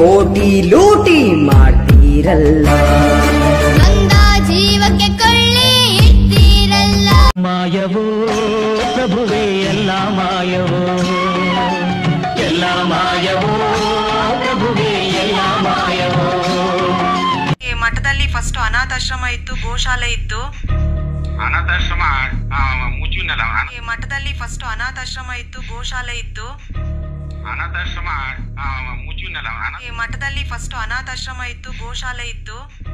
ಕೋಟಿ ಲೂಟಿ ಮಾಡ್ತೀರಲ್ಲ ನೊಂದ ಜೀವಕ್ಕೆ ಕೊಳ್ಳಿ ಇಡ್ತೀರಲ್ಲ ಮಾಯವೋ ಪ್ರಭುವೇ ಎಲ್ಲ ಮಾಯವೋ ಎಲ್ಲ ಮಾಯವೋ ಪ್ರಭುವೇ ಎಲ್ಲ ಮಾಯವೋ ಈ ಮಠದಲ್ಲಿ ಫಸ್ಟ್ ಅನಾಥಾಶ್ರಮ ಇತ್ತು ಗೋಶಾಲೆ ಇತ್ತು ಅನಾಥಾಶ್ರಮ ಮುಚ್ಚುನಲ್ಲ ಈ ಮಠದಲ್ಲಿ ಫಸ್ಟ್ ಅನಾಥಾಶ್ರಮ ಇತ್ತು ಗೋಶಾಲೆ ಇತ್ತು ಅನಾಥಾಶ್ರಮ ಮುಚ್ಚುನಲ್ಲ ಈ ಮಠದಲ್ಲಿ ಫಸ್ಟ್ ಅನಾಥಾಶ್ರಮ ಇತ್ತು ಗೋಶಾಲೆ ಇತ್ತು